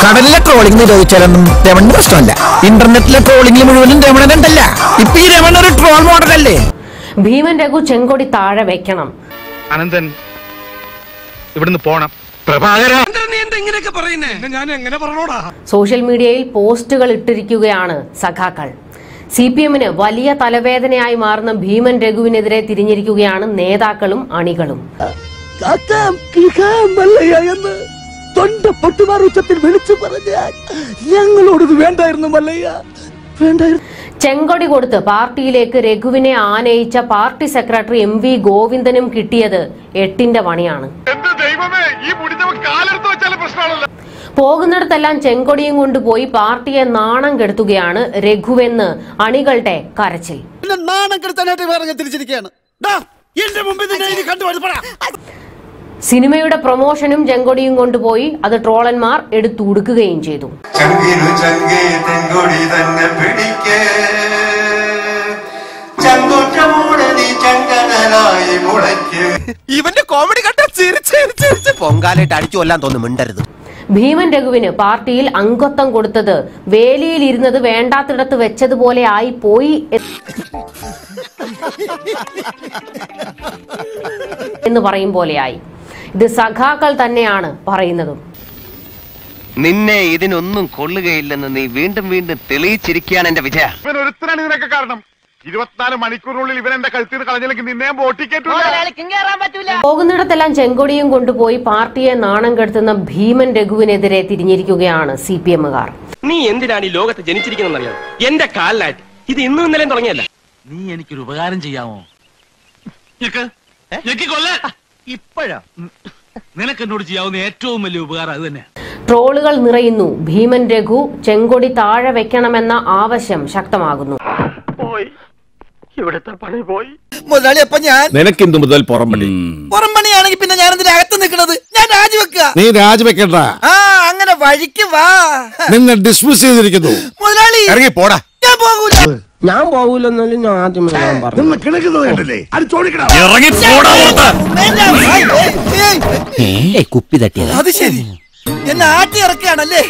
കടലിലെ ട്രോളിംഗ് നിരോധിച്ചാലൊന്നും രമണിന് പ്രശ്നമല്ല ഇന്റർനെറ്റിലെ ട്രോളിംഗിൽ മുഴുവനും രമണനുണ്ടല്ല ഇപ്പൊ ഈ രമണ ഒരു ട്രോൾ മോഡലല്ലേ ഭീമൻ രഘു ചെങ്കൊടി താഴെ വെക്കണം അനന്തൻ ഇവിടുന്ന് പോണം പ്രഭാകര സോഷ്യൽ മീഡിയയിൽ പോസ്റ്റുകൾ ഇട്ടിരിക്കുകയാണ് സഖാക്കൾ സി പി എമ്മിന് വലിയ തലവേദനയായി മാറുന്ന ഭീമൻ രഘുവിനെതിരെ തിരിഞ്ഞിരിക്കുകയാണ് നേതാക്കളും അണികളും കാക്കാം കികാം മല്ലയ്യ എന്ന് തൊണ്ട പൊട്ടുമാർ ഉച്ചത്തിൽ വിളിച്ചു പറഞ്ഞാൽ ഞങ്ങളോടത് വേണ്ടായിരുന്നു മല്ലയ്യ വേണ്ടായിരുന്നു ചെങ്കൊടി കൊടുത്ത് പാർട്ടിയിലേക്ക് രഘുവിനെ ആനയിച്ച പാർട്ടി സെക്രട്ടറി എം വി ഗോവിന്ദനും കിട്ടിയത് എട്ടിന്റെ പണിയാണ് എന്റെ ദൈവമേ ഈ മുടിഞ്ഞവൻ കാലെടുത്ത് വെച്ചാലും പ്രശ്നമാണല്ലോ പോകുന്നിടത്തെല്ലാം ചെങ്കൊടിയും കൊണ്ടുപോയി പാർട്ടിയെ നാണം കെടുത്തുകയാണ് രഘുവെന്ന് അണികളുടെ കരച്ചിൽ പിന്നെ നാണം കെടുത്താനായിട്ട് വേറെ തിരിച്ചിരിക്കുകയാണ് ദാ, എന്റെ മുമ്പിൽ നിന്നെ ഇനി കണ്ടുപോയി പറ സിനിമയുടെ പ്രൊമോഷനും ചെങ്കൊടിയും കൊണ്ടുപോയി അത് ട്രോളന്മാർ എടുത്തു ഉടുക്കുകയും ചെയ്തു ചങ്കിനു ചങ്കേ തെങ്കൊടി തന്നെ പിടിക്കേ ചങ്കൂറ്റമൂടെ നീ ചങ്കനായി മുളയ്ക്കേ ഇവന്റെ കോമഡി കണ്ട ചിരിച്ച് ചിരിച്ച് ചിരിച്ച് പൊങ്കാലായിട്ട് അടിച്ചു കൊല്ലാൻ തോന്നുന്നു മിണ്ടരുത് ഭീമൻ രഘുവിന് പാർട്ടിയിൽ അംഗത്വം കൊടുത്തത് വേലിയിൽ ഇരുന്നത് വേണ്ടാത്തിടത്ത് വെച്ചതുപോലെ ആയി പോയി എന്ന് പറയും പോലെയായി ഇത് സഖാക്കൾ തന്നെയാണ് പറയുന്നതും നിന്നെ ഇതിനൊന്നും കൊള്ളുകയില്ലെന്ന് നീ വീണ്ടും വീണ്ടും തെളിയിച്ചിരിക്കുകയാണ് എന്റെ വിജയ ഇവൻ ഒരുത്തനാണ് ഇതിനൊക്കെ കാരണം ഇരുപത്തിനാല് മണിക്കൂറിനുള്ളിൽ ഇവൻ എന്റെ കഴുത്തിൽ നിന്ന് കളഞ്ഞില്ലെങ്കിൽ നിന്നെയും ബോട്ടിക്കേറ്റില്ല പോകുന്നിടത്തെല്ലാം ചെങ്കൊടിയും കൊണ്ടുപോയി പാർട്ടിയെ നാണം കെടുത്തുന്ന ഭീമൻ രഘുവിനെതിരെ തിരിഞ്ഞിരിക്കുകയാണ് സി പി എമ്മുകാർ നീ എന്തിനാണ് ഈ ലോകത്ത് ജനിച്ചിരിക്കുന്നറിയാം എന്റെ കാലിലായിട്ട് ഇത് ഇന്നും ഇന്നലെയും തുടങ്ങിയല്ല നീ എനിക്കൊരു ഉപകാരം ചെയ്യാമോ ഇപ്പോഴാ നിനക്ക് എന്നോട് ചെയ്യാവുന്ന ഏറ്റവും വലിയ ഉപകാരം അത് തന്നെ ട്രോളുകൾ നിറയുന്നു ഭീമൻ രഘു ചെങ്കൊടി താഴെ വെക്കണമെന്ന ആവശ്യം ശക്തമാകുന്നു മുതലാളി അപ്പൊ ഞാൻ നിനക്കെന്തു മുതൽ പുറംപണി പുറംപണിയാണെങ്കിൽ പിന്നെ ഞാൻ എന്തിനാ അകത്ത് നിൽക്കണത് ഞാൻ രാജിവെക്കുക നീ രാജിവെക്കണ്ട ആ അങ്ങനെ വഴിക്ക് വാ നിന്നെ ഡിസ്മിസ് ചെയ്തിരിക്കുന്നു മുതലാളി ഇറങ്ങി പോടാ ഞാൻ പോകൂല ഞാൻ പോകൂലെന്നാലും ഞാൻ ആദ്യമേ ഞാൻ പറഞ്ഞു ഇറങ്ങി പോടാ കുപ്പി തട്ടിയത് അത് ശരി എന്നെ ആട്ടി ഇറക്കുകയാണല്ലേ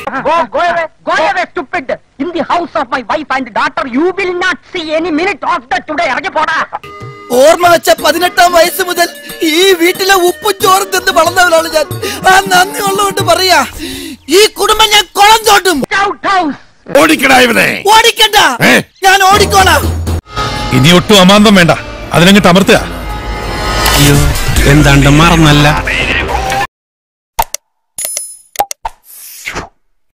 in the house of my wife and daughter you will not see any minute of that today ഇറങ്ങി പോടാ ഓർമ്മ വെച്ച പതിനെട്ടാം വയസ്സ് മുതൽ ഈ വീട്ടിലെ ഉപ്പും ചോറും തിന്ന് വളർന്നവരാണ് ഞാൻ ആ നന്ദി ഉള്ളതുകൊണ്ട് പറയാ ഈ കുടുംബം ഞാൻ കുളം ചോട്ടും out house ഓടിക്കടാ ഇവനെ ഓടിക്കണ്ട ഏ? ഞാൻ ഓടിക്കോളാം ഇനി ഒട്ടും അമാന്തം വേണ്ട അതിനങ്ങ് തമർത്തുക എന്താണ്ട് മറന്നല്ല